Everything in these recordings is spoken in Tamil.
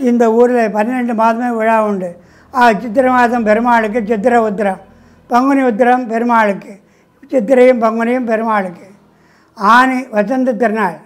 இந்த ஊரில் பன்னிரெண்டு மாதமே விழா உண்டு ஆ, சித்திரை மாதம் பெருமாளுக்கு சித்திரை உத்திரம் பங்குனி உத்திரம் பெருமாளுக்கு சித்திரையும் பங்குனியும் பெருமாளுக்கு ஆனி வசந்த திருநாள்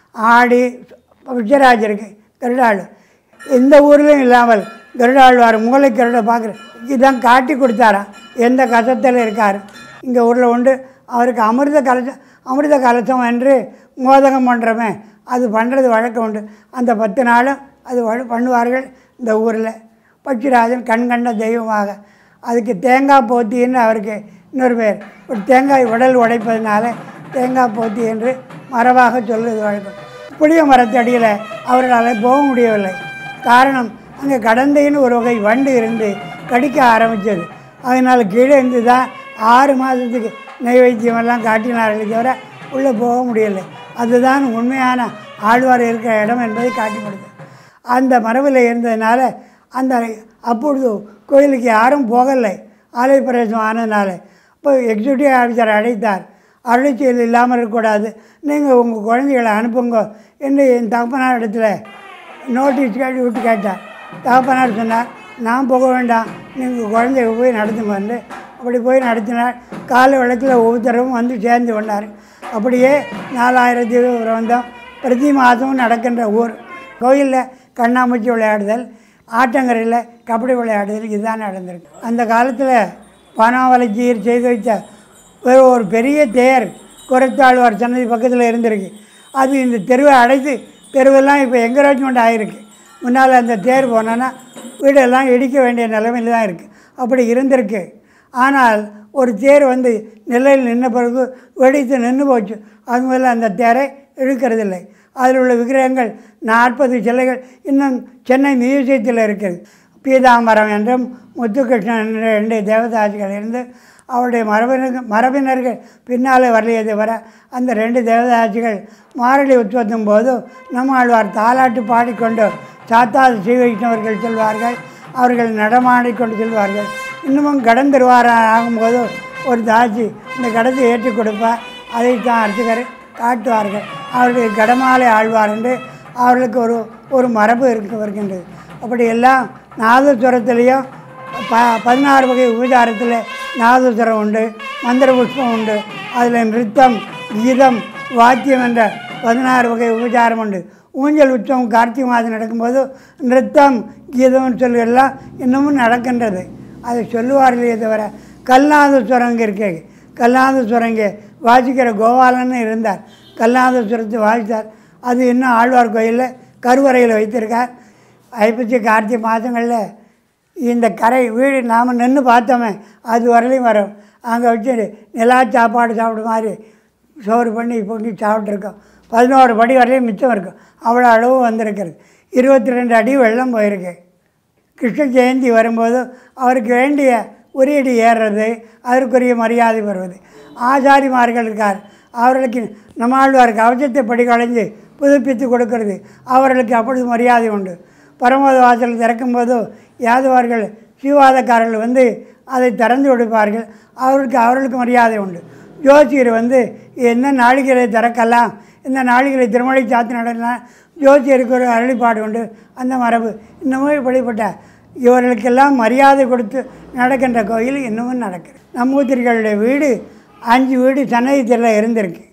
ஆடி விஜயராஜருக்கு கருடாள் எந்த ஊர்லேயும் இல்லாமல் கருடாழ்வார் மூளை கருடை பார்க்குற இதான் காட்டி கொடுத்தாராம் எந்த கசத்தில் இருக்கார் இங்கே ஊரில் உண்டு அவருக்கு அமிர்த கலசம் அமிர்த கலசம் என்று மோதகம் பண்ணுறோமே அது பண்ணுறது வழக்கம் உண்டு அந்த பத்து நாளும் அது வழ- பண்ணுவார்கள் இந்த ஊரில் பட்சிராஜன் கண் கண்ட தெய்வமாக அதுக்கு தேங்காய் போத்தின்னு அவருக்கு இன்னொரு பேர் ஒரு தேங்காய் உடல் உடைப்பதனால தேங்காய் போத்தி என்று மரபாக சொல்வது வழக்கம் புளிய மரத்தடியில் அவர்களால் போக முடியவில்லை காரணம் அங்கே கடந்தைன்னு ஒரு வகை வண்டு இருந்து கடிக்க ஆரம்பித்தது அதனால் கீழே இருந்து தான் ஆறு மாதத்துக்கு நைவேத்தியமெல்லாம் காட்டினார்களே தவிர உள்ளே போக முடியலை அதுதான் உண்மையான ஆழ்வார் இருக்கிற இடம் என்பதை காட்டி கொடுத்தது அந்த மரபில் இருந்ததுனால அந்த அப்பொழுது கோயிலுக்கு யாரும் போகலை ஆலய பிரவேசம் ஆனதுனால இப்போ எக்ஸிக்யூட்டிவ் ஆஃபீஸர் அழைத்தார் அருளிச்செயல் இல்லாமல் இருக்கக்கூடாது நீங்கள் உங்கள் குழந்தைகளை அனுப்புங்க என்று என் தகப்பனார் இடத்துல நோட்டீஸ் கேட்டு விட்டு கேட்டார் தகப்பனார் சொன்னார் நான் போக வேண்டாம் நீங்கள் குழந்தைய போய் நடத்துங்க வந்து அப்படி போய் நடத்தினார் காலை விளக்கில் ஒவ்வொருத்தரும் வந்து சேர்ந்து கொண்டார் அப்படியே நாலாயிரத்தி வந்தோம் பிரதி மாதமும் நடக்கின்ற ஊர் கோயிலில் கண்ணாமூச்சி விளையாடுதல் ஆட்டங்கரையில் கபடி விளையாடுதல் இதுதான் நடந்திருக்கு அந்த காலத்தில் பனாவலைச்சீர் செய்து வைத்த ஒரு ஒரு பெரிய தேர் குரத்தாழ்வார் சன்னதி பக்கத்தில் இருந்திருக்கு அது இந்த தெருவை அடைத்து தெருவெல்லாம் இப்போ என்கரேஜ்மெண்ட் ஆகிருக்கு முன்னால் அந்த தேர் போனோன்னா வீடெல்லாம் இடிக்க வேண்டிய நிலைமையில் தான் இருக்குது அப்படி இருந்திருக்கு ஆனால் ஒரு தேர் வந்து நிலையில் நின்ன பிறகு வெடித்து நின்று போச்சு அது முதல்ல அந்த தேரை இழுக்கிறதில்லை அதில் உள்ள விக்கிரகங்கள் நாற்பது சிலைகள் இன்னும் சென்னை மியூசியத்தில் இருக்குது பீதாம்பரம் என்றும் முத்துகிருஷ்ணன் என்ற ரெண்டு தேவதாசிகள் இருந்து அவருடைய மரபினர்கள் மரபினர்கள் பின்னாலே வரலையே தவிர அந்த ரெண்டு தேவதாசிகள் மாரளி உற்சவத்தின் போது நம்மாழ்வார் தாலாட்டு பாடிக்கொண்டு சாத்தாது ஸ்ரீ வைஷ்ணவர்கள் செல்வார்கள் அவர்கள் நடமாடிக்கொண்டு செல்வார்கள் இன்னமும் கடன் திருவாரம் ஆகும்போது ஒரு தாசி இந்த கடத்தை ஏற்றி கொடுப்பார் அதைத்தான் அர்ச்சகர் காட்டுவார்கள் அவர்களுக்கு கடமாலை ஆழ்வார் என்று அவர்களுக்கு ஒரு ஒரு மரபு இருக்க வருகின்றது அப்படி எல்லாம் நாதஸ்வரத்திலையும் ப பதினாறு வகை உபச்சாரத்தில் நாதஸ்வரம் உண்டு மந்திர புஷ்பம் உண்டு அதில் நிறுத்தம் கீதம் வாத்தியம் என்ற பதினாறு வகை உபச்சாரம் உண்டு ஊஞ்சல் உற்சவம் கார்த்திகை மாதம் நடக்கும்போது நிறுத்தம் கீதம்னு சொல்லி எல்லாம் இன்னமும் நடக்கின்றது அதை சொல்லுவார்களே தவிர கல்நாதஸ்வரம் இங்கே இருக்கு கல்நாதஸ்வரம் இங்கே வாசிக்கிற கோபாலன்னு இருந்தார் கல்நாதஸ்வரத்தை வாசித்தார் அது இன்னும் ஆழ்வார் கோயிலில் கருவறையில் வைத்திருக்கார் ஐப்பசி கார்த்திகை மாதங்களில் இந்த கரை வீடு நாம் நின்று பார்த்தோமே அது வரலையும் வரும் அங்கே வச்சு நிலா சாப்பாடு சாப்பிட மாதிரி சோறு பண்ணி பொங்கி சாப்பிட்ருக்கோம் பதினோரு படி வரையும் மிச்சம் இருக்கும் அவ்வளோ அளவு வந்திருக்கிறது இருபத்தி ரெண்டு அடி வெள்ளம் போயிருக்கு கிருஷ்ண ஜெயந்தி வரும்போது அவருக்கு வேண்டிய உரியடி ஏறுறது அதற்குரிய மரியாதை பெறுவது ஆசாரிமார்கள் இருக்கார் அவர்களுக்கு நம்மாழ்வாருக்கு அவசியத்தை படி களைஞ்சு புதுப்பித்து கொடுக்கறது அவர்களுக்கு அப்பொழுது மரியாதை உண்டு பரமோத வாசல் திறக்கும்போது யாதவார்கள் சிவாதக்காரர்கள் வந்து அதை திறந்து கொடுப்பார்கள் அவர்களுக்கு அவர்களுக்கு மரியாதை உண்டு ஜோசியர் வந்து என்ன நாளிகளை திறக்கலாம் இந்த நாளிகளை திருமலை சாத்தி நடக்கலாம் ஜோசியருக்கு ஒரு அருளிப்பாடு உண்டு அந்த மரபு இன்னமும் இப்படிப்பட்ட இவர்களுக்கெல்லாம் மரியாதை கொடுத்து நடக்கின்ற கோயில் இன்னமும் நடக்குது நம்பூத்திரிகளுடைய வீடு அஞ்சு வீடு சன்னதித்தில் இருந்திருக்கு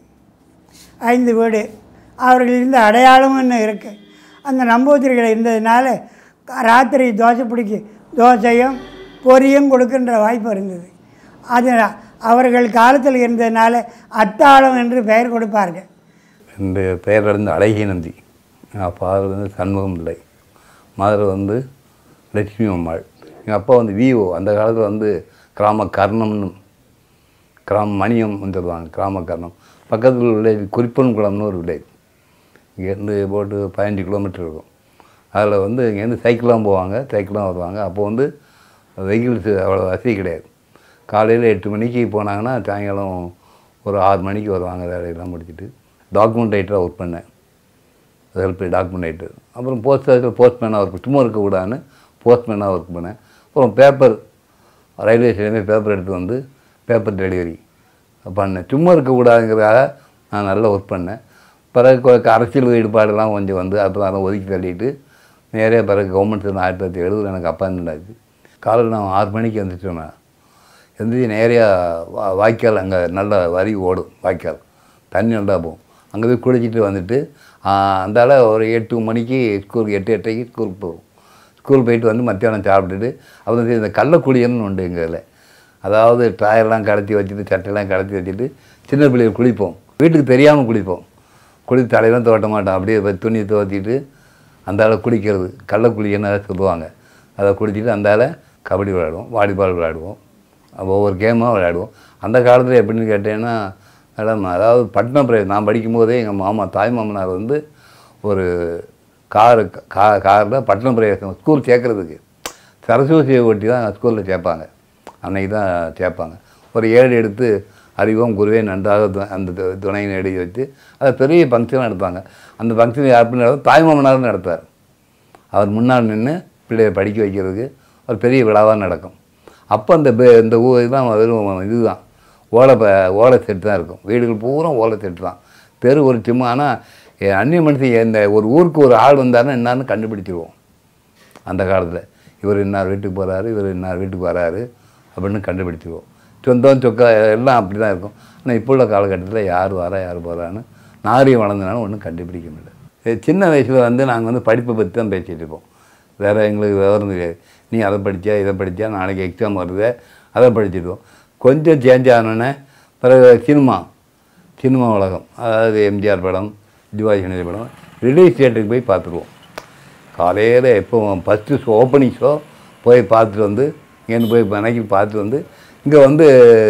ஐந்து வீடு அவர்கள் இருந்த அடையாளமும் இன்னும் இருக்குது அந்த நம்பூத்திரிகள் இருந்ததுனால க- ராத்திரி தோசை பிடிக்கி தோசையும் பொரியும் கொடுக்கின்ற வாய்ப்பு இருந்தது அது அவர்கள் காலத்தில் இருந்ததுனால அத்தாளம் என்று பெயர் கொடுப்பார்கள் என்னுடைய பெயர் வந்து அழகிய நந்தி எங்கள் அப்பா வந்து சண்முகம் பிள்ளை மதர் வந்து லட்சுமி அம்மாள் எங்கள் அப்பா வந்து விஓ அந்த காலத்தில் வந்து கிராம கர்ணம்னு கிராம மணியம் சொல்லுவாங்க கிராம கர்ணம் பக்கத்தில் வில்லேஜ் குறிப்பன் குளம்னு ஒரு வில்லேஜ் இங்கேருந்து போட்டு பதினஞ்சு கிலோமீட்டர் இருக்கும் அதில் வந்து இங்கேருந்து சைக்கிளாக போவாங்க சைக்கிளாக வருவாங்க அப்போ வந்து வெஹிக்கிள்ஸ் அவ்வளோ வசதி கிடையாது காலையில் எட்டு மணிக்கு போனாங்கன்னா சாயங்காலம் ஒரு ஆறு மணிக்கு வருவாங்க வேலையெல்லாம் முடிச்சுட்டு டாக்குமெண்ட் ரைட்டராக ஒர்க் பண்ணேன் ஹெல்ப் டாக்குமெண்ட் ரைட்டர் அப்புறம் போஸ்ட் ஆஃபீஸில் போஸ்ட்மேனாக ஒர்க் சும்மா இருக்கக்கூடாதுன்னு போஸ்ட்மேனாக ஒர்க் பண்ணேன் அப்புறம் பேப்பர் ரயில்வே ஸ்டேஷன்லேயே பேப்பர் எடுத்து வந்து பேப்பர் டெலிவரி பண்ணேன் சும்மா இருக்கக்கூடாதுங்கிறதுக்காக நான் நல்லா ஒர்க் பண்ணேன் பிறகு கொ- அரசியல் ஈடுபாடெல்லாம் கொஞ்சம் வந்து அப்புறம் அதை ஒதுக்கி தள்ளிட்டு நேரே பிறகு கவர்மெண்ட் சேர்ந்து ஆயிரத்தி தொள்ளாயிரத்தி எழுபது எனக்கு அப்பாயின்மெண்ட் ஆச்சு காலையில் நான் ஆறு மணிக்கு எழுந்திரிச்சோன்னா எந்திரிச்சு நேரையாக வா வாய்க்கால் அங்கே நல்ல வரி ஓடும் வாய்க்கால் தண்ணி நல்லா போகும் அங்கே போய் குளிச்சுட்டு வந்துட்டு அந்தால ஒரு எட்டு மணிக்கு ஸ்கூலுக்கு எட்டு எட்டரைக்கு ஸ்கூலுக்கு போகும் ஸ்கூல் போயிட்டு வந்து மத்தியானம் சாப்பிட்டுட்டு அப்புறம் இந்த கள்ளக்குளியல்னு உண்டு எங்கள் இதில் அதாவது டயர்லாம் கடத்தி வச்சுட்டு சட்டையெல்லாம் கடத்தி வச்சுட்டு சின்ன பிள்ளைகள் குளிப்போம் வீட்டுக்கு தெரியாமல் குளிப்போம் குளி தலையெல்லாம் தோட்ட மாட்டோம் அப்படியே போய் துணி துவத்திட்டு அந்த ஆளை குளிக்கிறது கள்ளக்குளியன்னு அதை சொல்லுவாங்க அதை குளிச்சுட்டு அந்த ஆளை கபடி விளையாடுவோம் வாலிபால் விளையாடுவோம் அப்போ ஒவ்வொரு கேமாக விளையாடுவோம் அந்த காலத்தில் எப்படின்னு கேட்டேன்னா மேடம் அதாவது பட்னம் பிரதேசம் நான் படிக்கும்போதே எங்கள் மாமா தாய் மாமனார் வந்து ஒரு காரு கா காரில் பட்னம் பிரதேசம் ஸ்கூல் சேர்க்குறதுக்கு சரஸ்வதியை ஒட்டி தான் ஸ்கூலில் சேர்ப்பாங்க அன்னைக்கு தான் சேர்ப்பாங்க ஒரு ஏடு எடுத்து அறிவோம் குருவே நன்றாக து- அந்த து- துணையை எழுதி வச்சு அதை பெரிய ஃபங்க்ஷனாக எடுப்பாங்க அந்த ஃபங்க்ஷன் யார் பண்ணி தாய் மாமனார் நடத்தார் அவர் முன்னால் நின்று பிள்ளையை படிக்க வைக்கிறதுக்கு ஒரு பெரிய விழாவாக நடக்கும் அப்போ அந்த பே- இந்த ஊ இதுதான் வெறும் இதுதான் ஓலை ப ஓலை செட்டு தான் இருக்கும் வீடுகள் பூரா ஓலை செட்டு தான் தெரு ஒரு சும்மா ஆனால் அந்நிய மனுஷன் இந்த ஒரு ஊருக்கு ஒரு ஆள் வந்தாருன்னா என்னன்னு கண்டுபிடிச்சிருவோம் அந்த காலத்தில் இவர் இன்னார் வீட்டுக்கு போகிறாரு இவர் இன்னார் வீட்டுக்கு வராரு அப்படின்னு கண்டுபிடிச்சிருவோம் சொந்தம் சொக்கா எல்லாம் அப்படி தான் இருக்கும் ஆனால் இப்போ உள்ள காலகட்டத்தில் யார் வரா யார் போகிறான்னு நாரியம் வளர்ந்தனாலும் ஒன்றும் கண்டுபிடிக்க முடியல இது சின்ன வயசில் வந்து நாங்கள் வந்து படிப்பை பற்றி தான் பேசிகிட்டு இருப்போம் வேறு எங்களுக்கு விவரம் தெரியாது நீ அதை படித்தா இதை படித்தா நாளைக்கு எக்ஸாம் வருது அதை படிச்சிடுவோம் கொஞ்சம் சேஞ்ச் ஆனோடனே பிறகு சினிமா சினிமா உலகம் அதாவது எம்ஜிஆர் படம் சிவாஜி கணேசன் படம் ரிலீஸ் தியேட்டருக்கு போய் பார்த்துருவோம் காலையில் எப்போ ஃபஸ்ட்டு ஷோ ஓப்பனிங் ஷோ போய் பார்த்துட்டு வந்து இங்கேருந்து போய் மனைக்கு பார்த்துட்டு வந்து இங்கே வந்து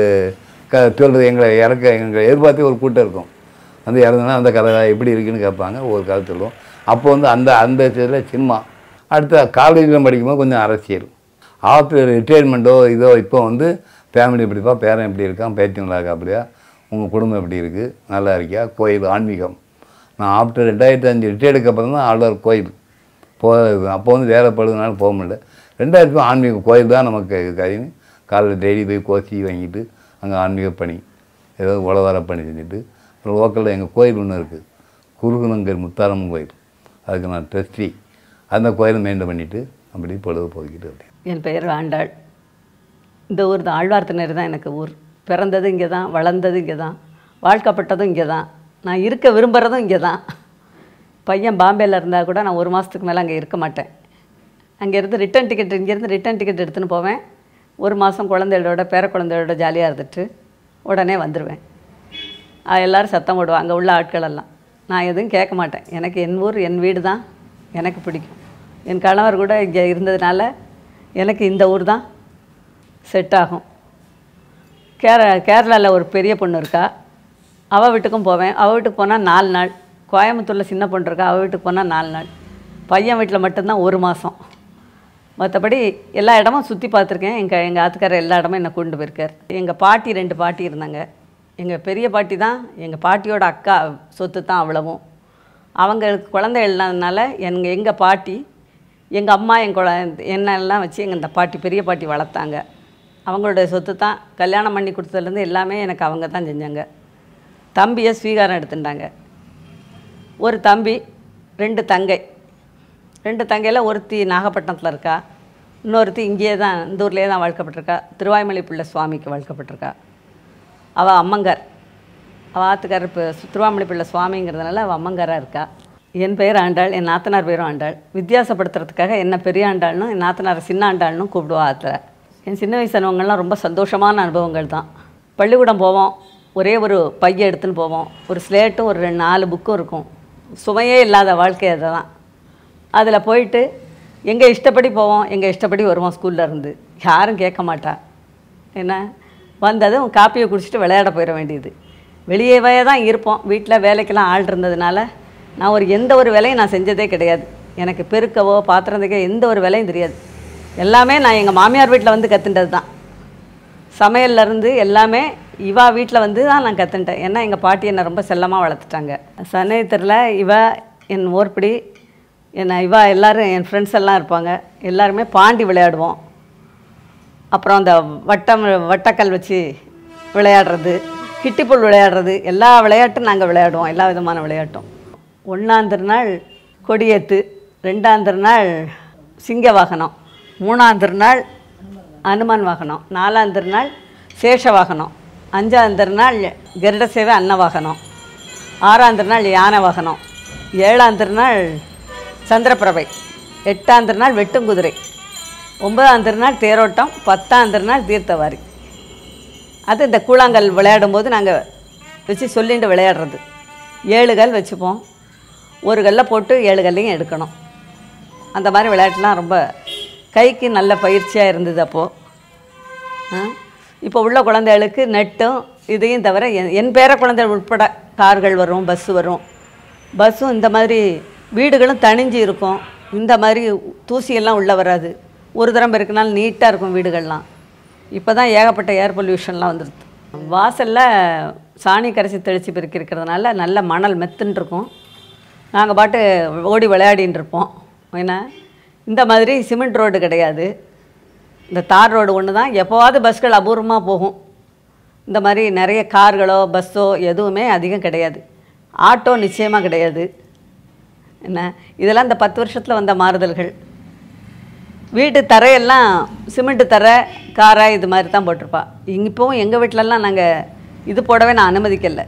க சொல்கிறது எங்களை இறக்க எங்களை எதிர்பார்த்தே ஒரு கூட்டம் இருக்கும் வந்து இறந்தோன்னா அந்த கதை எப்படி இருக்குன்னு கேட்பாங்க ஒரு கதை சொல்லுவோம் அப்போ வந்து அந்த அந்த இதில் சினிமா அடுத்த காலேஜில் படிக்கும்போது கொஞ்சம் அரசியல் ஆஃப்டர் ரிட்டையர்மெண்ட்டோ இதோ இப்போ வந்து ஃபேமிலி எப்படிப்பா பேரன் எப்படி இருக்கான் பேச்சு நல்லா இருக்கா அப்படியா உங்கள் குடும்பம் எப்படி இருக்குது நல்லா இருக்கியா கோயில் ஆன்மீகம் நான் ஆஃப்டர் ரெண்டாயிரத்தி அஞ்சு ரிட்டையர்டுக்கு அப்புறம் தான் ஆழ்வார் கோயில் போ அப்போ வந்து வேலை பழுதுனால போக முடியல ரெண்டாயிரத்து ஆன்மீக கோயில் தான் நமக்கு கதைன்னு காலையில் டெய்லி போய் கோச்சி வாங்கிட்டு அங்கே ஆன்மீக பணி ஏதோ உழவார பணி செஞ்சுட்டு அப்புறம் லோக்கலில் எங்கள் கோயில் ஒன்று இருக்குது குருகுலங்கர் முத்தாரம்மன் கோயில் அதுக்கு நான் ட்ரஸ்டி அந்த கோயிலை மெயின்டைன் பண்ணிவிட்டு அப்படி பொழுது போய்கிட்டு இருக்கேன் என் பெயர் ஆண்டாள் இந்த ஊர் தான் ஆழ்வார்த்தினர் தான் எனக்கு ஊர் பிறந்தது இங்கே தான் வளர்ந்தது இங்கே தான் வாழ்க்கப்பட்டதும் இங்கே தான் நான் இருக்க விரும்புகிறதும் இங்கே தான் பையன் பாம்பேயில் இருந்தால் கூட நான் ஒரு மாதத்துக்கு மேலே அங்கே இருக்க மாட்டேன் அங்கேருந்து ரிட்டன் டிக்கெட் இங்கேருந்து ரிட்டன் டிக்கெட் எடுத்துன்னு போவேன் ஒரு மாதம் குழந்தைகளோட பேர குழந்தைகளோட ஜாலியாக இருந்துட்டு உடனே வந்துடுவேன் ஆ, எல்லாரும் சத்தம் போடுவாங்க அங்கே உள்ள ஆட்கள் எல்லாம் நான் எதுவும் கேட்க மாட்டேன் எனக்கு என் ஊர் என் வீடு தான் எனக்கு பிடிக்கும் என் கணவர் கூட இங்கே இருந்ததுனால எனக்கு இந்த ஊர் தான் செட் ஆகும் கேர கேரளாவில் ஒரு பெரிய பொண்ணு இருக்கா அவள் வீட்டுக்கும் போவேன் அவள் வீட்டுக்கு போனால் நாலு நாள் கோயம்புத்தூரில் சின்ன பொண்ணு இருக்கா அவள் வீட்டுக்கு போனால் நாலு நாள் பையன் வீட்டில் மட்டும்தான் ஒரு மாதம் மற்றபடி எல்லா இடமும் சுற்றி பார்த்துருக்கேன் எங்கள் எங்கள் ஆத்துக்காரர் எல்லா இடமும் என்னை கொண்டு போயிருக்கார் எங்கள் பாட்டி ரெண்டு பாட்டி இருந்தாங்க எங்கள் பெரிய பாட்டி தான் எங்கள் பாட்டியோட அக்கா சொத்து தான் அவ்வளவும் அவங்களுக்கு குழந்தை இல்லாதனால எங்கள் எங்கள் பாட்டி எங்கள் அம்மா என் குழ என்னெல்லாம் வச்சு எங்கள் இந்த பாட்டி பெரிய பாட்டி வளர்த்தாங்க அவங்களோட சொத்து தான் கல்யாணம் பண்ணி கொடுத்ததுலேருந்து எல்லாமே எனக்கு அவங்க தான் செஞ்சாங்க தம்பியை ஸ்வீகாரம் எடுத்துட்டாங்க ஒரு தம்பி ரெண்டு தங்கை ரெண்டு தங்கையில் ஒருத்தி நாகப்பட்டினத்தில் இருக்கா இன்னொருத்தி இங்கேயே தான் இந்த ஊர்லேயே தான் வளர்க்கப்பட்டிருக்கா திருவாய்மொழி பிள்ளை சுவாமிக்கு வளர்க்கப்பட்டிருக்கா அவள் அம்மங்கார் அவள் ஆத்துக்கார் இப்போ திருவாமணி பிள்ளை சுவாமிங்கிறதுனால அவள் அம்மங்காராக இருக்கா என் பெயர் ஆண்டாள் என் நாத்தனார் பேரும் ஆண்டாள் வித்தியாசப்படுத்துறதுக்காக என்ன பெரிய ஆண்டாள்னும் என் நாத்தனார் சின்ன ஆண்டாள்னும் கூப்பிடுவா ஆத்துல என் சின்ன வயசு அனுபவங்கள்லாம் ரொம்ப சந்தோஷமான அனுபவங்கள் தான் பள்ளிக்கூடம் போவோம் ஒரே ஒரு பைய எடுத்துன்னு போவோம் ஒரு ஸ்லேட்டும் ஒரு ரெண்டு நாலு புக்கும் இருக்கும் சுமையே இல்லாத வாழ்க்கை அதுதான் அதில் போயிட்டு எங்கள் இஷ்டப்படி போவோம் எங்கள் இஷ்டப்படி வருவோம் ஸ்கூல்ல இருந்து யாரும் கேட்க மாட்டா என்ன வந்ததும் காப்பியை குடிச்சிட்டு விளையாட போயிட வேண்டியது வெளியவே தான் இருப்போம் வீட்டில் வேலைக்கெல்லாம் ஆள் இருந்ததுனால நான் ஒரு எந்த ஒரு வேலையும் நான் செஞ்சதே கிடையாது எனக்கு பெருக்கவோ பாத்திரம் தைக்க எந்த ஒரு வேலையும் தெரியாது எல்லாமே நான் எங்கள் மாமியார் வீட்டில் வந்து கற்றுண்டது தான் சமையல்ல இருந்து எல்லாமே இவா வீட்டில் வந்து தான் நான் கற்றுன்ட்டேன் ஏன்னா எங்கள் பாட்டி என்னை ரொம்ப செல்லமாக வளர்த்துட்டாங்க சமயத்தில் இவ என் ஓர்படி என்ன இவா எல்லாரும் என் ஃப்ரெண்ட்ஸ் எல்லாம் இருப்பாங்க எல்லாருமே பாண்டி விளையாடுவோம் அப்புறம் அந்த வட்டம் வட்டக்கல் வச்சு விளையாடுறது கிட்டிப்புல் விளையாடுறது எல்லா விளையாட்டும் நாங்கள் விளையாடுவோம் எல்லா விதமான விளையாட்டும் ஒன்றாம் திருநாள் கொடியேற்று ரெண்டாம் திருநாள் சிங்க வாகனம் மூணாம் திருநாள் அனுமன் வாகனம் நாலாம் திருநாள் சேஷ வாகனம் அஞ்சாம் திருநாள் கருட சேவை அன்ன வாகனம் ஆறாம் திருநாள் யானை வாகனம் ஏழாம் திருநாள் சந்திரப்பிரபை எட்டாம் திருநாள் வெட்டுங்குதிரை ஒன்பதாம் திருநாள் தேரோட்டம் பத்தாம் திருநாள் தீர்த்தவாரி அது இந்த கூழாங்கல் விளையாடும்போது நாங்கள் வச்சு சொல்லிட்டு விளையாடுறது ஏழு கல் வச்சுப்போம் ஒரு கல்லை போட்டு ஏழு கல்லையும் எடுக்கணும் அந்த மாதிரி விளையாட்டுலாம் ரொம்ப கைக்கு நல்ல பயிற்சியாக இருந்தது அப்போது இப்போ உள்ள குழந்தைகளுக்கு நெட்டும் இதையும் தவிர என் என் பேர குழந்தைகள் உட்பட கார்கள் வரும் பஸ்ஸு வரும் பஸ்ஸும் இந்த மாதிரி வீடுகளும் தணிஞ்சு இருக்கும் இந்த மாதிரி தூசியெல்லாம் உள்ளே வராது ஒரு தரம் பெருக்கினாலும் நீட்டாக இருக்கும் வீடுகள்லாம் இப்போ தான் ஏகப்பட்ட ஏர் பொல்யூஷன்லாம் வந்துடுது வாசலில் சாணி கரைச்சி தெளித்து பெருக்கி இருக்கிறதுனால நல்ல மணல் மெத்துன்னு இருக்கும் நாங்கள் பாட்டு ஓடி விளையாடின்னு இருப்போம் ஏன்னா இந்த மாதிரி சிமெண்ட் ரோடு கிடையாது இந்த தார் ரோடு ஒன்று தான் எப்போவாவது பஸ்கள் அபூர்வமாக போகும் இந்த மாதிரி நிறைய கார்களோ பஸ்ஸோ எதுவுமே அதிகம் கிடையாது ஆட்டோ நிச்சயமாக கிடையாது என்ன இதெல்லாம் இந்த பத்து வருஷத்தில் வந்த மாறுதல்கள் வீட்டு தரையெல்லாம் சிமெண்ட் தரை காரை இது மாதிரி தான் போட்டிருப்பா இங்க இப்போவும் எங்கள் வீட்டிலலாம் நாங்கள் இது போடவே நான் அனுமதிக்கலை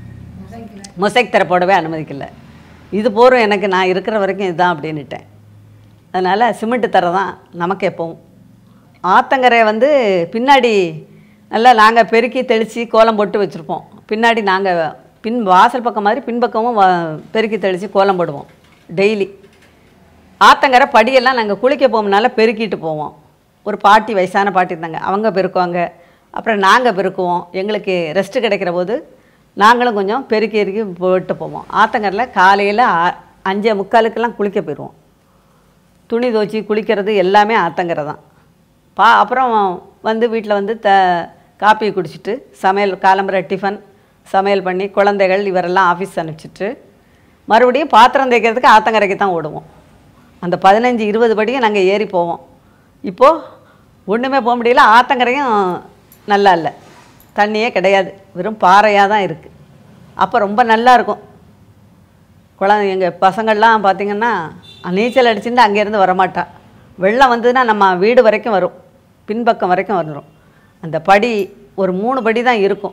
மொசைக் தரை போடவே அனுமதிக்கலை இது போகிறோம் எனக்கு நான் இருக்கிற வரைக்கும் இதுதான் அப்படின்னுட்டேன் அதனால் சிமெண்ட் தரை தான் நமக்கு எப்பவும் ஆத்தங்கரை வந்து பின்னாடி நல்லா நாங்கள் பெருக்கி தெளித்து கோலம் போட்டு வச்சுருப்போம் பின்னாடி நாங்கள் பின் வாசல் பக்கம் மாதிரி பின்பக்கமும் வா பெருக்கி தெளித்து கோலம் போடுவோம் டெய்லி ஆத்தங்கரை படியெல்லாம் நாங்கள் குளிக்க போகும்னால பெருக்கிட்டு போவோம் ஒரு பாட்டி வயசான பாட்டி இருந்தாங்க அவங்க பெருக்குவாங்க அப்புறம் நாங்கள் பெருக்குவோம் எங்களுக்கு ரெஸ்ட்டு கிடைக்கிற போது நாங்களும் கொஞ்சம் பெருக்கி எருக்கி போட்டு போவோம் ஆத்தங்கரில் காலையில் அஞ்சே முக்காலுக்கெல்லாம் குளிக்க போயிடுவோம் துணி துவச்சி குளிக்கிறது எல்லாமே ஆத்தங்கரை தான் பா அப்புறம் வந்து வீட்டில் வந்து த காப்பி குடிச்சிட்டு சமையல் காலம்பரை டிஃபன் சமையல் பண்ணி குழந்தைகள் இவரெல்லாம் ஆஃபீஸ் அனுப்பிச்சிட்டு மறுபடியும் பாத்திரம் தேய்க்கிறதுக்கு ஆத்தங்கரைக்கு தான் ஓடுவோம் அந்த பதினஞ்சு இருபது படியும் நாங்கள் ஏறி போவோம் இப்போது ஒன்றுமே போக முடியல ஆத்தங்கரையும் நல்லா இல்லை தண்ணியே கிடையாது வெறும் பாறையாக தான் இருக்குது அப்போ ரொம்ப நல்லா இருக்கும் குழந்தை எங்கள் பசங்கள்லாம் பார்த்திங்கன்னா நீச்சல் அடிச்சுட்டு அங்கேருந்து வரமாட்டா வெள்ளம் வந்ததுன்னா நம்ம வீடு வரைக்கும் வரும் பின்பக்கம் வரைக்கும் வந்துடும் அந்த படி ஒரு மூணு படி தான் இருக்கும்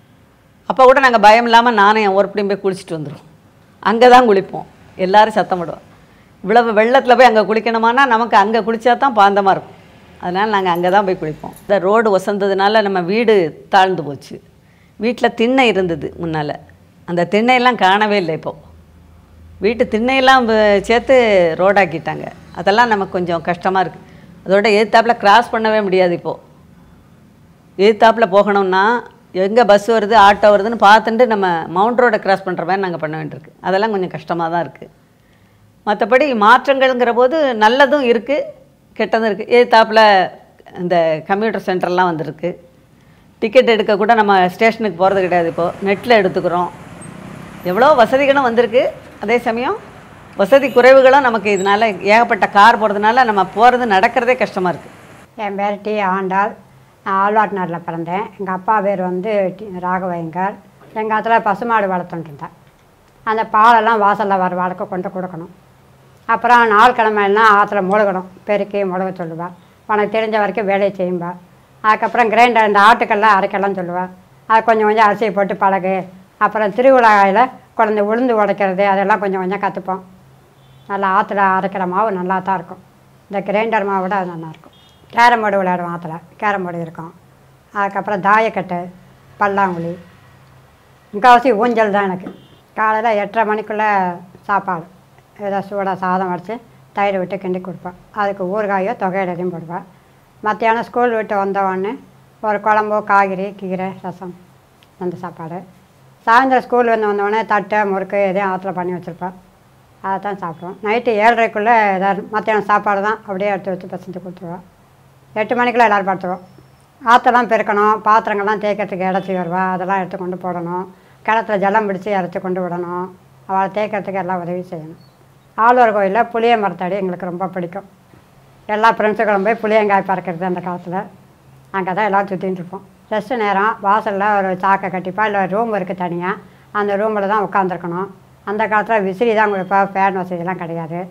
அப்போ கூட நாங்கள் பயம் இல்லாமல் நானே என் ஒருபடியும் போய் குளிச்சுட்டு வந்துடுவோம் அங்கே தான் குளிப்போம் எல்லாரும் சத்தம் போடுவோம் இவ்வளவு வெள்ளத்தில் போய் அங்கே குளிக்கணுமானா நமக்கு அங்கே குளித்தா தான் பாந்தமாக இருக்கும் அதனால் நாங்கள் அங்கே தான் போய் குளிப்போம் இந்த ரோடு வசந்ததுனால நம்ம வீடு தாழ்ந்து போச்சு வீட்டில் திண்ணை இருந்தது முன்னால் அந்த திண்ணையெல்லாம் காணவே இல்லை இப்போது வீட்டு திண்ணையெல்லாம் வ- சேர்த்து ரோடாக்கிட்டாங்க அதெல்லாம் நமக்கு கொஞ்சம் கஷ்டமாக இருக்குது அதோட எதிர்த்தாப்பில் கிராஸ் பண்ணவே முடியாது இப்போது எதிர்த்தாப்பில் போகணும்னா எங்கே பஸ் வருது ஆட்டோ வருதுன்னு பார்த்துட்டு நம்ம மவுண்ட் ரோடை கிராஸ் பண்ணுற மாதிரி நாங்கள் பண்ண வேண்டியிருக்கு அதெல்லாம் கொஞ்சம் கஷ்டமாக தான் இருக்குது மற்றபடி மாற்றங்கள்ங்கிற போது நல்லதும் இருக்குது கெட்டதும் இருக்குது எதிர்த்தாப்பில் இந்த கம்ப்யூட்டர் சென்டர்லாம் வந்திருக்கு டிக்கெட் எடுக்க கூட நம்ம ஸ்டேஷனுக்கு போகிறது கிடையாது இப்போது நெட்டில் எடுத்துக்கிறோம் எவ்வளோ வசதிகளும் வந்திருக்கு அதே சமயம் வசதி குறைவுகளும் நமக்கு இதனால் ஏகப்பட்ட கார் போகிறதுனால நம்ம போகிறது நடக்கிறதே கஷ்டமாக இருக்குது என் பேர் டி ஆண்டாள் நான் ஆழ்வாட்டினாரில் பிறந்தேன் எங்கள் அப்பா பேர் வந்து டி ராகவையங்கார் எங்கள் ஆத்துல பசுமாடு வளர்த்துட்டு இருந்தேன் அந்த பாலெல்லாம் வாசலில் வர வளர்க்க கொண்டு கொடுக்கணும் அப்புறம் நாள் கிழமைலாம் ஆற்றுல முழுகணும் பெருக்கி முழுக சொல்லுவாள் உனக்கு தெரிஞ்ச வரைக்கும் வேலையை செய்யும்பா அதுக்கப்புறம் கிரைண்டர் இந்த ஆட்டுக்கெல்லாம் அரைக்கலாம் சொல்லுவாள் அது கொஞ்சம் கொஞ்சம் அரிசியை போட்டு பழகு அப்புறம் திருவிழாவில் குழந்தை உளுந்து உடைக்கிறது அதெல்லாம் கொஞ்சம் கொஞ்சம் கற்றுப்போம் நல்லா ஆற்றுல அரைக்கிற மாவு நல்லா தான் இருக்கும் இந்த கிரைண்டர் மாவு விட அது நல்லாயிருக்கும் கேரம் போர்டு விளையாடுவோம் ஆற்றுல கேரம் போர்டு இருக்கும் அதுக்கப்புறம் தாயக்கட்டு பல்லாங்குழி முக்கால்வாசி ஊஞ்சல் தான் எனக்கு காலையில் எட்டரை மணிக்குள்ளே சாப்பாடு ஏதோ சூடாக சாதம் வடித்து தயிர் விட்டு கிண்டி கொடுப்பேன் அதுக்கு ஊறுகாயோ தொகையிலையும் போடுவேன் மத்தியானம் ஸ்கூல் விட்டு வந்த உடனே ஒரு குழம்போ காய்கறி கீரை ரசம் அந்த சாப்பாடு சாயந்தரம் ஸ்கூல் வந்து வந்தோடனே தட்டை முறுக்கு எதையும் ஆற்றுல பண்ணி வச்சுருப்பேன் அதை தான் சாப்பிடுவோம் நைட்டு ஏழரைக்குள்ளே ஏதாவது மத்தியானம் சாப்பாடு தான் அப்படியே எடுத்து வச்சு பசஞ்சு கொடுத்துருவேன் எட்டு மணிக்குள்ளே எல்லோரும் படுத்துருவோம் ஆற்றெல்லாம் பெருக்கணும் பாத்திரங்கள்லாம் தேய்க்கிறதுக்கு இடச்சி வருவா அதெல்லாம் எடுத்து கொண்டு போடணும் கிணத்துல ஜலம் பிடிச்சி இறச்சி கொண்டு விடணும் அவளை தேய்க்கிறதுக்கு எல்லாம் உதவி செய்யணும் ஆழ்வார் கோயிலில் புளிய மரத்தடி எங்களுக்கு ரொம்ப பிடிக்கும் எல்லா ஃப்ரெண்ட்ஸுகளும் போய் புளியங்காய் பறக்கிறது அந்த காலத்தில் அங்கே தான் எல்லாம் சுற்றிட்டு இருப்போம் ரெஸ்ட் நேரம் வாசலில் ஒரு சாக்கை கட்டிப்பா இல்லை ரூம் இருக்குது தனியாக அந்த ரூமில் தான் உட்காந்துருக்கணும் அந்த காலத்தில் விசிறி தான் கொடுப்பா ஃபேன் வசதிலாம் கிடையாது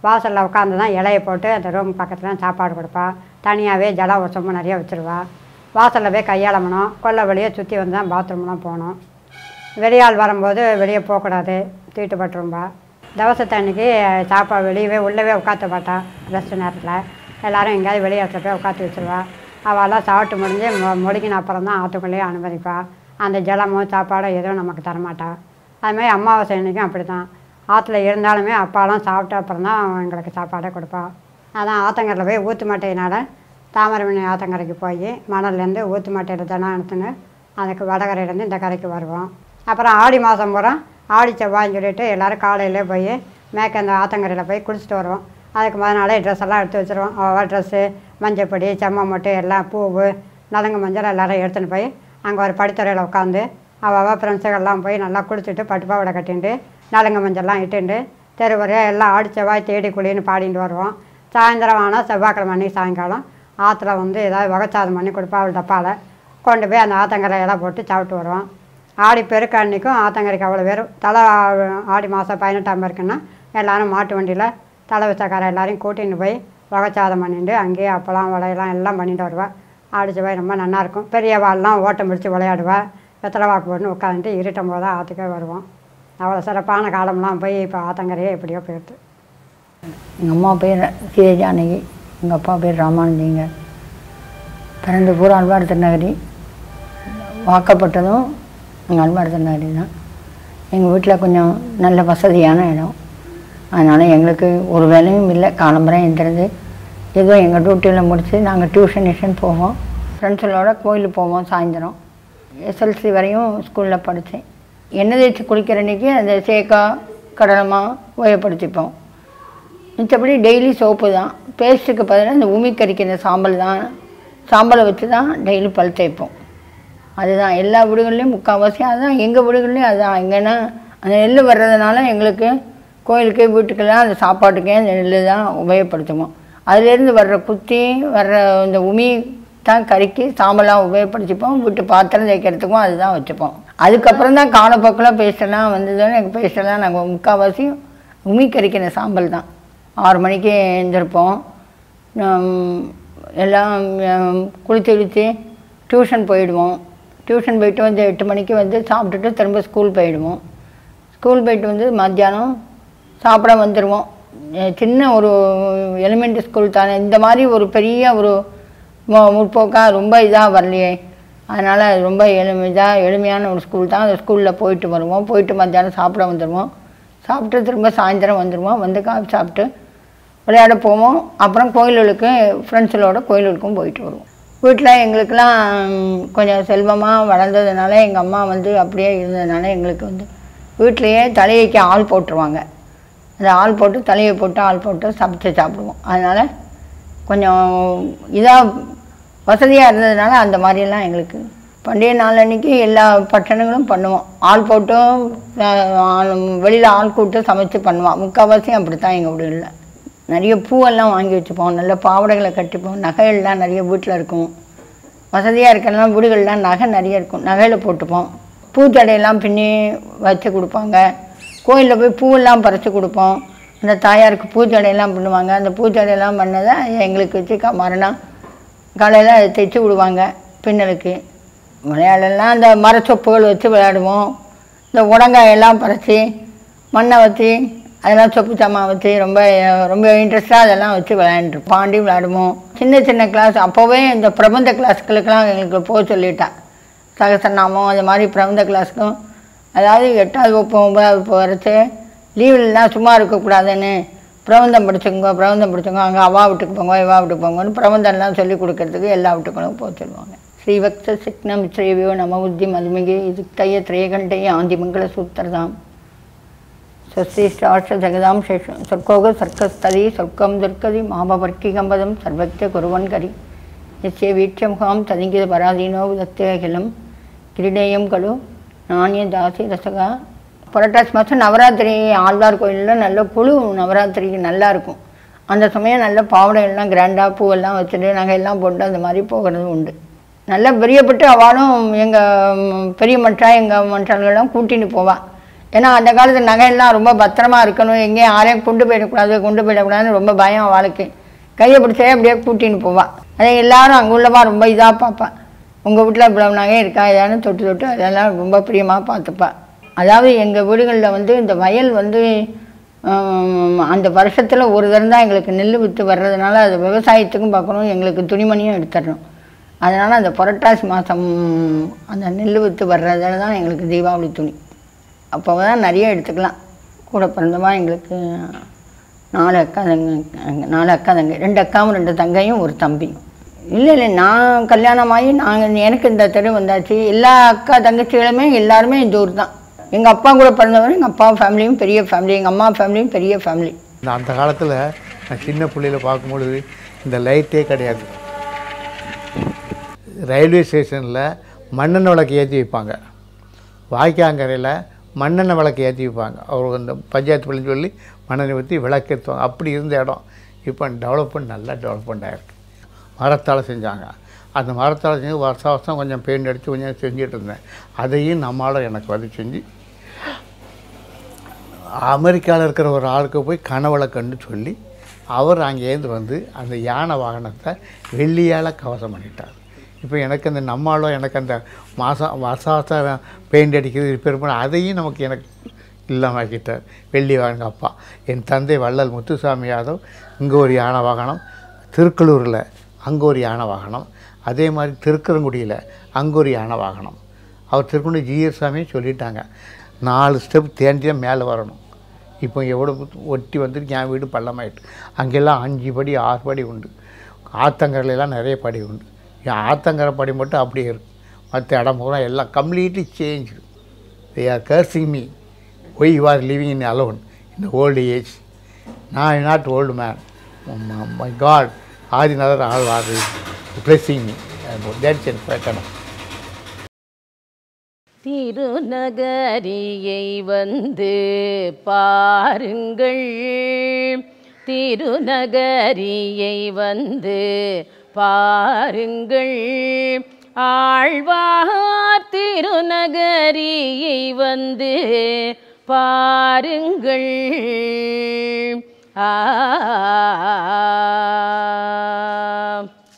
வாசலில் உட்காந்து தான் இலைய போட்டு அந்த ரூம் பக்கத்தில் சாப்பாடு கொடுப்பா தனியாகவே ஜலம் ஒரு சொம்பு நிறைய வச்சுருவா வாசலில் போய் கையாளமணும் கொல்லை வெளியே சுற்றி வந்து தான் பாத்ரூம்லாம் போகணும் வெளியாள் வரும்போது வெளியே போகக்கூடாது தீட்டு பட்டுரும்பா தவசத்தை அன்னைக்கு சாப்பாடு வெளியவே உள்ளவே உட்காத்த மாட்டா ரெஸ்ட் நேரத்தில் எல்லாரும் எங்கேயாவது வெளியே இடத்துல போய் உட்காந்து வச்சுருவா அவெல்லாம் சாப்பிட்டு முடிஞ்சு மொ முடிக்கின அப்புறம் தான் ஆற்றுக்குள்ளேயே அனுமதிப்பா அந்த ஜலமோ சாப்பாடோ எதுவும் நமக்கு தரமாட்டா அதுமாதிரி அமாவாசை அன்னைக்கும் அப்படி தான் ஆற்றுல இருந்தாலுமே அப்பாலாம் சாப்பிட்ட அப்புறம் தான் எங்களுக்கு சாப்பாடே கொடுப்பா அதான் ஆத்தங்கரில் போய் ஊற்று மாட்டையினால் தாமரமணி ஆத்தங்கரைக்கு போய் மணல்லேருந்து ஊற்று மாட்டையில் தினம் எடுத்துன்னு அதுக்கு வடகரையிலேருந்து இந்த கரைக்கு வருவோம் அப்புறம் ஆடி மாதம் பூரா ஆடி செவ்வாய்ன்னு சொல்லிட்டு எல்லோரும் காலையிலே போய் மேற்க அந்த ஆத்தங்கரையில் போய் குளிச்சுட்டு வருவோம் அதுக்கு முத நாளே ட்ரெஸ் எல்லாம் எடுத்து வச்சுருவோம் அவள் ட்ரெஸ்ஸு மஞ்சப்பொடி செம்ம மொட்டை எல்லாம் பூவு நலங்கு மஞ்சள் எல்லாரும் எடுத்துன்னு போய் அங்கே ஒரு படித்துறையில் உட்காந்து அவள் ஃப்ரெண்ட்ஸுகள்லாம் போய் நல்லா குளிச்சுட்டு பட்டு பாவாடை கட்டிண்டு நலங்கு மஞ்சள்லாம் இட்டுண்டு தெரு வரையா எல்லாம் ஆடி செவ்வாய் தேடி குழின்னு பாடிட்டு வருவோம் சாயந்தரம் ஆனால் செவ்வாய்க்கிழமை அன்னைக்கு சாயங்காலம் ஆற்றுல வந்து ஏதாவது வகச்சாதம் பண்ணி கொடுப்பா அவள் டப்பாவில் கொண்டு போய் அந்த ஆத்தங்கரை இலை போட்டு சாப்பிட்டு வருவோம் ஆடி பெருக்கு அன்னைக்கும் ஆத்தங்கரைக்கு அவ்வளோ பேர் தலை ஆடி மாதம் பதினெட்டாம் பேருக்குன்னா எல்லாரும் மாட்டு வண்டியில் தலை வச்சக்கார எல்லாரையும் கூட்டின்னு போய் வகச்சாதம் பண்ணிட்டு அங்கேயே அப்பளம் வளையலாம் எல்லாம் பண்ணிட்டு வருவா ஆடி செவ்வாய் ரொம்ப நல்லாயிருக்கும் பெரியவாள்லாம் ஓட்டம் பிடிச்சி விளையாடுவா வெத்தலை வாக்கு போட்டுன்னு உட்காந்துட்டு இருட்டும் போது தான் ஆற்றுக்கே வருவோம் அவ்வளோ சிறப்பான காலம்லாம் போய் இப்போ ஆத்தங்கரையே எப்படியோ போயிடுது எங்கள் அம்மா பேர் சீதை ஜானகி எங்கள் அப்பா பேர் ராமானுஜிங்க பிறந்த பூரா அல்வாடு திருநகரி வாக்கப்பட்டதும் எங்கள் அல்வாடு திருநகரி தான் எங்கள் வீட்டில் கொஞ்சம் நல்ல வசதியான இடம் அதனால் எங்களுக்கு ஒரு வேலையும் இல்லை காலம்பரம் எழுந்திருந்து ஏதோ எங்கள் டியூட்டியில் முடித்து நாங்கள் டியூஷன் டியூஷன் போவோம் ஃப்ரெண்ட்ஸுகளோட கோயிலுக்கு போவோம் சாயந்தரம் எஸ்எல்சி வரையும் ஸ்கூலில் படித்தேன் எண்ணெய் தேய்ச்சி குளிக்கிற அன்றைக்கி அந்த சேக்கா கடலமா உபயோகப்படுத்திப்போம் மிச்சப்படி டெய்லி சோப்பு தான் பேஸ்ட்டுக்கு பதிலாக இந்த உமி கறிக்கிற சாம்பல் தான் சாம்பலை வச்சு தான் டெய்லி பல் தேய்ப்போம் அதுதான் எல்லா வீடுகள்லேயும் முக்கால்வாசி அதுதான் எங்கள் வீடுகள்லேயும் அதுதான் எங்கன்னா அந்த நெல் வர்றதுனால எங்களுக்கு கோயிலுக்கு வீட்டுக்கெல்லாம் அந்த சாப்பாட்டுக்கே அந்த நெல் தான் உபயோகப்படுத்துவோம் அதுலேருந்து வர்ற குத்தி வர்ற இந்த உமி தான் கறிக்கு சாம்பலாக உபயோகப்படுத்திப்போம் வீட்டு பாத்திரம் தேய்க்கிறதுக்கும் அதுதான் வச்சுப்போம் அதுக்கப்புறம் தான் காலப்போக்கில் பேஸ்டெல்லாம் வந்ததுன்னு எங்கள் பேஸ்டெல்லாம் நாங்கள் முக்கால்வாசி உமி கறிக்கிற சாம்பல் தான் ஆறு மணிக்கு எழுந்திருப்போம் ஹம், எல்லாம் ஹம், குளித்து இழுத்து டியூஷன் போயிடுவோம் டியூஷன் போயிட்டு வந்து எட்டு மணிக்கு வந்து சாப்பிட்டுட்டு திரும்ப ஸ்கூல் போயிடுவோம் ஸ்கூல் போயிட்டு வந்து மத்தியானம் சாப்பிட வந்துடுவோம் அஹ் சின்ன ஒரு எலிமெண்ட்ரி ஸ்கூல் தானே இந்த மாதிரி ஒரு பெரிய ஒரு மு- முற்போக்கா ரொம்ப இதாக வரலையே அதனால் ரொம்ப எளிமை இதாக எளிமையான ஒரு ஸ்கூல் தான் அந்த ஸ்கூலில் போயிட்டு வருவோம் போயிட்டு மத்தியானம் சாப்பிட வந்துடுவோம் சாப்பிட்டு திரும்ப சாயந்தரம் வந்துடுவோம் வந்து காஃபி சாப்பிட்டு விளையாட போவோம் அப்புறம் கோயில்களுக்கு ஃப்ரெண்ட்ஸுகளோட கோயில்களுக்கும் போயிட்டு வருவோம் வீட்டில் எங்களுக்கெல்லாம் ம், கொஞ்சம் செல்வமாக வளர்ந்ததுனால எங்கள் அம்மா வந்து அப்படியே இருந்ததுனால எங்களுக்கு வந்து வீட்டிலையே தலையைக்கு ஆள் போட்டுருவாங்க அந்த ஆள் போட்டு தலையை போட்டு ஆள் போட்டு சமைச்சு சாப்பிடுவோம் அதனால் கொஞ்சம் இதாக வசதியாக இருந்ததுனால அந்த மாதிரியெல்லாம் எங்களுக்கு பண்டிகை நாள் அன்னைக்கு எல்லா பட்டணங்களும் பண்ணுவோம் ஆள் போட்டும் வெளியில் ஆள் கூட்டு சமைச்சு பண்ணுவோம் முக்கால்வாசியும் அப்படி தான் எங்கள் வீடுகளில் நிறைய பூவெல்லாம் வாங்கி வச்சுப்போம் நல்ல பாவாடைகளை கட்டிப்போம் நகைகள்லாம் நிறைய வீட்டில் இருக்கும் வசதியாக இருக்கிறலாம் வீடுகள்லாம் நகை நிறைய இருக்கும் நகையில் போட்டுப்போம் பூச்சடையெல்லாம் பின்னி வச்சு கொடுப்பாங்க கோயிலில் போய் பூவெல்லாம் பறித்து கொடுப்போம் அந்த தாயாருக்கு பூச்சடையெல்லாம் பண்ணுவாங்க அந்த பூச்சடையெல்லாம் பண்ணதை எங்களுக்கு வச்சு க மறுநாள் காலையில் அதை தைச்சி விடுவாங்க பின்னலுக்கு விளையாடலாம் அந்த மரச்சொப்புகள் வச்சு விளையாடுவோம் இந்த உடங்காயெல்லாம் பறித்து மண்ணை வச்சு அதெல்லாம் சொப்பு சாமான் வச்சு ரொம்ப ரொம்ப இன்ட்ரெஸ்ட்டாக அதெல்லாம் வச்சு விளையாண்டுருப்போம் பாண்டி விளையாடுவோம் சின்ன சின்ன கிளாஸ் அப்போவே இந்த பிரபந்த கிளாஸ்களுக்கெல்லாம் எங்களுக்கு போக சொல்லிட்டா சகசநாமம் அது மாதிரி பிரபந்த கிளாஸுக்கும் அதாவது எட்டாவது வகுப்பு ஒன்பதாவது வகுப்பு வரைச்சு லீவுலலாம் சும்மா இருக்கக்கூடாதுன்னு பிரபந்தம் படிச்சுங்க பிரபந்தம் படிச்சுங்க அங்கே அவா வீட்டுக்கு போங்க இவா வீட்டுக்கு போங்கன்னு பிரபந்தம்லாம் சொல்லி கொடுக்கறதுக்கு எல்லா வீட்டுக்களும் போக சொல்லுவாங்க ஸ்ரீவக்த சிக்னம் ஸ்ரீவியோ நம உத்தி மதுமிகே இதுக்தய திரேகண்டே ஆந்தி மங்கள சூத்திரதாம் ಸ್ವಸ್ತಿಷ್ಟಾರ್ಷ ಜಗದಾಂ ಶೇಷ ಸ್ವರ್ಕೋಗ ಸರ್ಕಸ್ತಲಿ ಸ್ವರ್ಕಂ ದುರ್ಗದಿ ಮಾಮವರ್ಕಿಗಂಬದಂ ಸರ್ವಜ್ಞ ಕುರುವನ್ಕರಿ ಯಸ್ಯ ವೀಕ್ಷಮುಖಾಂ ತದಿಂಗಿದ ಪರಾಧೀನೋ விதத்தே அகிலம் கிரீடேயம் கடு நாணய தாசி ரசகா புரட்டாசி மாதம் நவராத்திரி ஆழ்வார் கோயிலில் நல்ல குழு நவராத்திரிக்கு நல்லா இருக்கும் அந்த சமயம் நல்ல பாவடை எல்லாம் கிராண்டாக பூவெல்லாம் வச்சுட்டு நகையெல்லாம் போட்டு அந்த மாதிரி போகிறது உண்டு நல்லா பிரியப்பட்டு அவளும் எங்கள் பெரிய மற்றா எங்கள் மற்றாள்கள்லாம் கூட்டின்னு போவா ஏன்னா அந்த காலத்து நகையெல்லாம் ரொம்ப பத்திரமா இருக்கணும் எங்கேயும் யாரையும் கொண்டு போயிடக்கூடாது கொண்டு போயிடக்கூடாதுன்னு ரொம்ப பயம் வாழ்க்கை கையை பிடிச்சே அப்படியே கூட்டின்னு போவாள் அதை எல்லாரும் அங்கே உள்ளவா ரொம்ப இதாக பார்ப்பான் உங்கள் வீட்டில் இவ்வளவு நகை இருக்கா ஏதானு தொட்டு தொட்டு அதெல்லாம் ரொம்ப பிரியமாக பார்த்துப்பா அதாவது எங்கள் வீடுகளில் வந்து இந்த வயல் வந்து ஆம், அந்த வருஷத்தில் ஒரு தரம் தான் எங்களுக்கு நெல் விற்று வர்றதுனால அது விவசாயத்துக்கும் பார்க்கணும் எங்களுக்கு துணிமணியும் எடுத்துடணும் அதனால் அந்த புரட்டாசி மாதம் அந்த நெல் விற்று வர்றதுல தான் எங்களுக்கு தீபாவளி துணி அப்போ தான் நிறைய எடுத்துக்கலாம் கூட பிறந்தவா எங்களுக்கு நாலு அக்கா தங்க நாலு அக்கா தங்கை ரெண்டு அக்காவும் ரெண்டு தங்கையும் ஒரு தம்பியும் இல்லை இல்லை நான் கல்யாணம் ஆகி நாங்கள் எனக்கு இந்த தெரு வந்தாச்சு எல்லா அக்கா தங்கச்சிகளுமே எல்லாருமே இந்த ஊர் தான் எங்கள் அப்பா கூட பிறந்தவரை எங்கள் அப்பா ஃபேமிலியும் பெரிய ஃபேமிலி எங்கள் அம்மா ஃபேமிலியும் பெரிய ஃபேமிலி இந்த அந்த காலத்தில் நான் சின்ன பிள்ளையில பார்க்கும்பொழுது இந்த லைட்டே கிடையாது ரயில்வே ஸ்டேஷனில் மண்ணெண்ணெய் விளக்கு ஏற்றி வைப்பாங்க வாய்க்காங்கரையில் மண்ணெண்ணெய் விளக்கு ஏற்றி வைப்பாங்க அவர் அந்த பஞ்சாயத்து பிள்ளைன்னு சொல்லி மண்ணெண்ணெய் ஊற்றி விளக்கு ஏற்றுவாங்க அப்படி இருந்த இடம் இப்போ டெவலப்மெண்ட் நல்லா டெவலப்மெண்ட் ஆகிருக்கு மரத்தால் செஞ்சாங்க அந்த மரத்தால் செஞ்சு வருஷம் வருஷம் கொஞ்சம் பெயிண்ட் அடித்து கொஞ்சம் செஞ்சுட்டு இருந்தேன் அதையும் நம்மளால் எனக்கு வந்து செஞ்சு அமெரிக்காவில் இருக்கிற ஒரு ஆளுக்கு போய் கனவுல கண்டு சொல்லி அவர் அங்கேருந்து வந்து அந்த யானை வாகனத்தை வெள்ளியால் கவசம் பண்ணிட்டார் இப்போ எனக்கு அந்த நம்மாலோ எனக்கு அந்த மாதம் வருஷம் பெயிண்ட் அடிக்கிறது ரிப்பேர் பண்ண அதையும் நமக்கு எனக்கு இல்லாமல் ஆக்கிட்டார் வெள்ளி வாங்க அப்பா என் தந்தை வள்ளல் முத்துசாமி யாதவ் இங்கே ஒரு யானை வாகனம் திருக்கலூரில் அங்கே ஒரு யானை வாகனம் அதே மாதிரி திருக்கரங்குடியில் அங்கே ஒரு யானை வாகனம் அவர் திருக்குண்டி ஜிஎஸ் சாமியே சொல்லிட்டாங்க நாலு ஸ்டெப் தேண்டி தான் மேலே வரணும் இப்போ எவ்வளோ ஒட்டி வந்துட்டு என் வீடு பள்ளமாயிட்டு அங்கெல்லாம் அஞ்சு படி ஆறு படி உண்டு ஆத்தங்கரையிலலாம் நிறைய படி உண்டு என் ஆத்தங்கரை படி மட்டும் அப்படியே இருக்கும் மற்ற இடம் பூரா எல்லாம் completely change they are cursing me why you are living in alone in old age நான் not old man my god Adinathar ஆள் ஆறு பிளஸிங் மீ தேட்ஸ் என் பேட்டர்ன் திருநகரியை வந்து பாருங்கள் திருநகரியை வந்து பாருங்கள் ஆழ்வார் திருநகரியை வந்து பாருங்கள் ஆ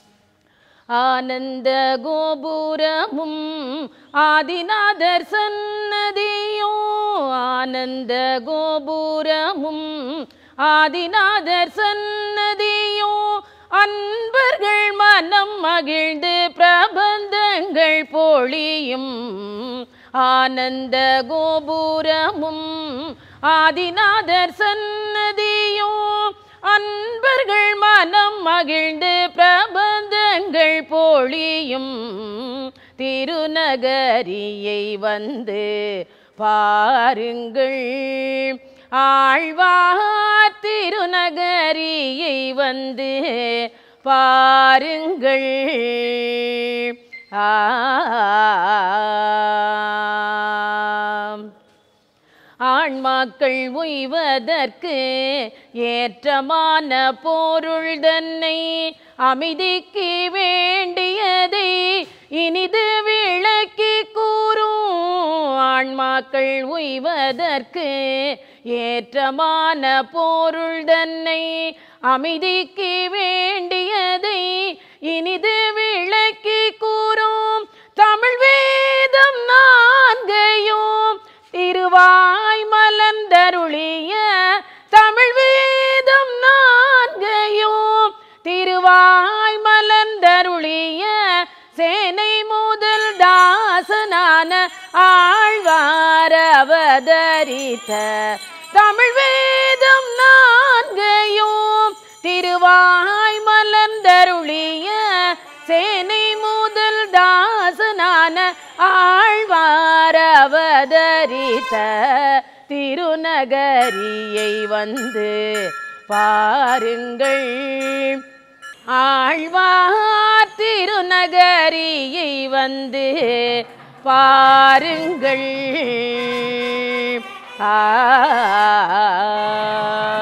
ஆனந்த கோபுரமும் ஆதிநாதர் சன்னதியோ ஆனந்த கோபுரமும் ஆதிநாதர் சன்னதியோ அன்பர்கள் மனம் மகிழ்ந்து பிரபந்தங்கள் பொழியும் ஆனந்த கோபுரமும் ஆதிநாதர் சன்னதியோ அன்பர்கள் மனம் மகிழ்ந்து பிரபந்தங்கள் பொழியும் திருநகரியை வந்து பாருங்கள் ஆழ்வார் திருநகரியை வந்து பாருங்கள் ஆ ஆண்மாக்கள் உய்வதற்கு ஏற்றமான பொருள் தன்னை அமைதிக்கு வேண்டியதை இனிது விளக்கி கூறும் ஆண்மாக்கள் உய்வதற்கு ஏற்றமான பொருள் தன்னை அமைதிக்கு வேண்டியதை இனிது விளக்கி கூறும் தமிழ் வேதம் நான்கையும் திருவாய் மலர்ந்தருளிய தமிழ் வேதம் நான்கையும் திருவாய் மலர்ந்தருளிய சேனை முதல் தாசனான ஆழ்வார் அவதரித்த தமிழ் வேதம் நான்கையும் திருவாய் மலர்ந்தருளிய சேனை முதல் தாசனான ஆழ்வார் அவதரித்த திருநகரியை வந்து பாருங்கள் ஆழ்வார் திருநகரியை வந்து பாருங்கள் ஆ